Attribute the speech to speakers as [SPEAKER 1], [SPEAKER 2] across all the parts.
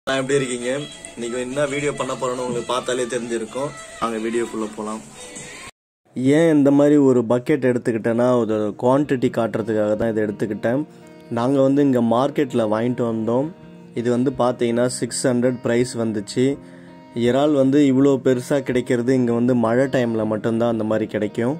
[SPEAKER 1] நான் எப்படி இருக்கீங்க இன்னைக்கு என்ன வீடியோ பண்ண போறோம்னு உங்களுக்கு பார்த்தாலே தெரிஞ்சிருக்கும் நாங்க வீடியோக்குள்ள போலாம் ஏன் இந்த மாதிரி ஒரு பக்கெட் எடுத்துக்கிட்டேன்னா அதோட குவான்டிட்டி காட்டுறதுக்காக தான் இதை எடுத்துக்கிட்டேன் நாங்கள் வந்து இங்கே மார்க்கெட்டில் வாங்கிட்டு வந்தோம் இது வந்து பார்த்தீங்கன்னா சிக்ஸ் ஹண்ட்ரட் ப்ரைஸ் வந்துச்சு இறால் வந்து இவ்வளோ பெருசாக கிடைக்கிறது இங்கே வந்து மழை டைமில் மட்டும்தான் அந்த மாதிரி கிடைக்கும்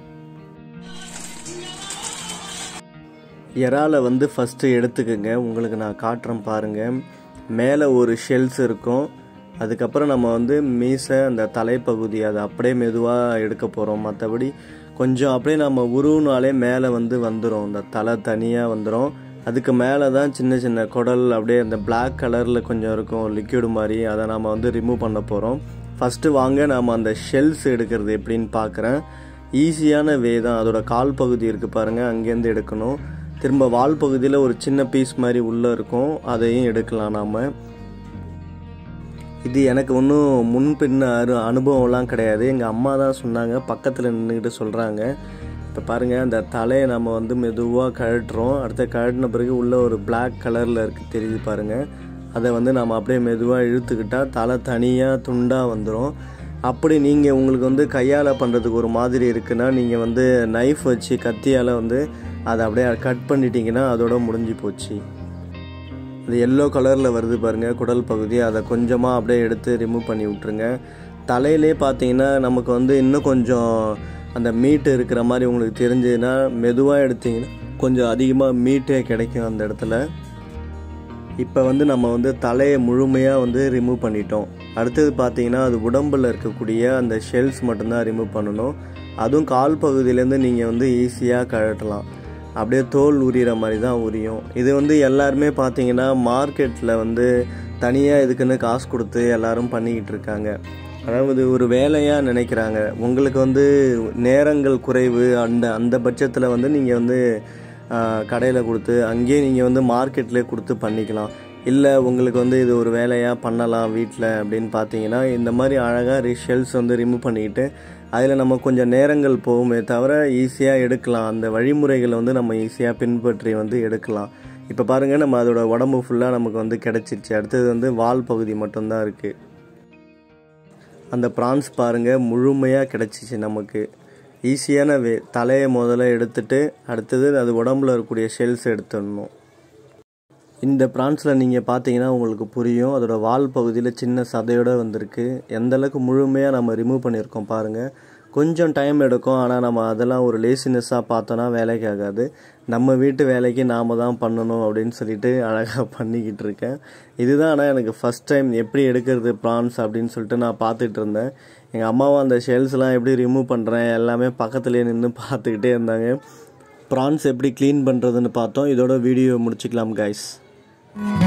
[SPEAKER 1] இறாலை வந்து ஃபஸ்ட்டு எடுத்துக்கோங்க உங்களுக்கு நான் காட்டுறேன் பாருங்கள் மேலே ஒரு ஷெல்ஸ் இருக்கும் அதுக்கப்புறம் நம்ம வந்து மீசை அந்த தலைப்பகுதி அதை அப்படியே மெதுவாக எடுக்க போகிறோம் மற்றபடி கொஞ்சம் அப்படியே நம்ம உருவினாலே மேலே வந்து வந்துடும் இந்த தலை தனியாக வந்துடும் அதுக்கு மேலே தான் சின்ன சின்ன குடல் அப்படியே அந்த Black கலரில் கொஞ்சம் இருக்கும் லிக்யூடு மாதிரி அதை நம்ம வந்து ரிமூவ் பண்ண போகிறோம் ஃபஸ்ட்டு வாங்க நாம் அந்த ஷெல்ஸ் எடுக்கிறது எப்படின்னு பார்க்குறேன் ஈஸியான வே தான் அதோட கால் பகுதி இருக்குது பாருங்கள் அங்கேருந்து எடுக்கணும் திரும்ப வால் பகுதியில் ஒரு சின்ன பீஸ் மாதிரி உள்ளே இருக்கும் அதையும் எடுக்கலாம் நாம் இது எனக்கு ஒன்றும் முன்பின்ன அரு அனுபவம்லாம் கிடையாது எங்கள் அம்மா தான் சொன்னாங்க பக்கத்தில் நின்றுக்கிட்டு சொல்கிறாங்க இப்போ பாருங்கள் அந்த தலையை நம்ம வந்து மெதுவாக கழட்டுறோம் அடுத்த கழட்டின பிறகு உள்ளே ஒரு Black கலரில் இருக்குது தெரியுது பாருங்கள் அதை வந்து நம்ம அப்படியே மெதுவாக இழுத்துக்கிட்டால் தலை தனியாக துண்டாக வந்துடும் அப்படி நீங்கள் உங்களுக்கு வந்து கையால் பண்ணுறதுக்கு ஒரு மாதிரி இருக்குன்னா நீங்கள் வந்து நைஃப் வச்சு கத்தியால் வந்து அதை அப்படியே கட் பண்ணிட்டீங்கன்னா அதோட முடிஞ்சு போச்சு அது எல்லோ கலரில் வருது பாருங்கள் குடல் பகுதி அதை கொஞ்சமாக அப்படியே எடுத்து ரிமூவ் பண்ணி விட்ருங்க தலையிலே பார்த்தீங்கன்னா நமக்கு வந்து இன்னும் கொஞ்சம் அந்த மீட்டு இருக்கிற மாதிரி உங்களுக்கு தெரிஞ்சதுன்னா மெதுவாக எடுத்தீங்கன்னா கொஞ்சம் அதிகமாக மீட்டே கிடைக்கும் அந்த இடத்துல இப்போ வந்து நம்ம வந்து தலையை முழுமையாக வந்து ரிமூவ் பண்ணிட்டோம் அடுத்தது பார்த்தீங்கன்னா அது உடம்பில் இருக்கக்கூடிய அந்த ஷெல்ஸ் மட்டும்தான் ரிமூவ் பண்ணணும் அதுவும் கால் பகுதியிலேருந்து நீங்கள் வந்து ஈஸியாக கழட்டலாம் அப்படியே தோல் உரிகிற மாதிரி தான் உரியும் இது வந்து எல்லாருமே பார்த்தீங்கன்னா மார்க்கெட்டில் வந்து தனியாக இதுக்குன்னு காசு கொடுத்து எல்லாரும் பண்ணிக்கிட்டு இருக்காங்க அதாவது ஒரு வேலையாக நினைக்கிறாங்க உங்களுக்கு வந்து நேரங்கள் குறைவு அந்த அந்த பட்சத்தில் வந்து நீங்கள் வந்து கடையில் கொடுத்து அங்கேயே நீங்கள் வந்து மார்க்கெட்லேயே கொடுத்து பண்ணிக்கலாம் இல்லை உங்களுக்கு வந்து இது ஒரு வேலையாக பண்ணலாம் வீட்டில் அப்படின்னு பார்த்தீங்கன்னா இந்த மாதிரி அழகாக ஷெல்ஸ் வந்து ரிமூவ் பண்ணிக்கிட்டு அதில் நம்ம கொஞ்சம் நேரங்கள் போகுமே தவிர ஈஸியாக எடுக்கலாம் அந்த வழிமுறைகளை வந்து நம்ம ஈஸியாக பின்பற்றி வந்து எடுக்கலாம் இப்போ பாருங்கள் நம்ம அதோட உடம்பு ஃபுல்லாக நமக்கு வந்து கிடச்சிருச்சு அடுத்தது வந்து வால் பகுதி மட்டும்தான் இருக்குது அந்த ப்ரான்ஸ் பாருங்கள் முழுமையாக கிடச்சிச்சு நமக்கு ஈஸியான வே தலையை முதல்ல எடுத்துட்டு அடுத்தது அது உடம்புல இருக்கக்கூடிய ஷெல்ஸ் எடுத்துடணும் இந்த ப்ரான்ஸில் நீங்கள் பார்த்தீங்கன்னா உங்களுக்கு புரியும் அதோட வால் பகுதியில் சின்ன சதையோடு வந்திருக்கு எந்த அளவுக்கு முழுமையாக நம்ம ரிமூவ் பண்ணியிருக்கோம் பாருங்கள் கொஞ்சம் டைம் எடுக்கும் ஆனால் நம்ம அதெல்லாம் ஒரு லேசினஸ்ஸாக பார்த்தோன்னா வேலைக்கு ஆகாது நம்ம வீட்டு வேலைக்கு நாம் தான் பண்ணணும் அப்படின்னு சொல்லிட்டு அழகாக பண்ணிக்கிட்டு இருக்கேன் இதுதான் ஆனால் எனக்கு ஃபஸ்ட் டைம் எப்படி எடுக்கிறது ப்ரான்ஸ் அப்படின்னு சொல்லிட்டு நான் பார்த்துட்டு இருந்தேன் எங்கள் அம்மாவும் அந்த ஷெல்ஸ்லாம் எப்படி ரிமூவ் பண்ணுறேன் எல்லாமே பக்கத்துலேயே நின்று பார்த்துக்கிட்டே இருந்தாங்க ப்ரான்ஸ் எப்படி க்ளீன் பண்ணுறதுன்னு பார்த்தோம் இதோட வீடியோ முடிச்சுக்கலாம் கைஸ்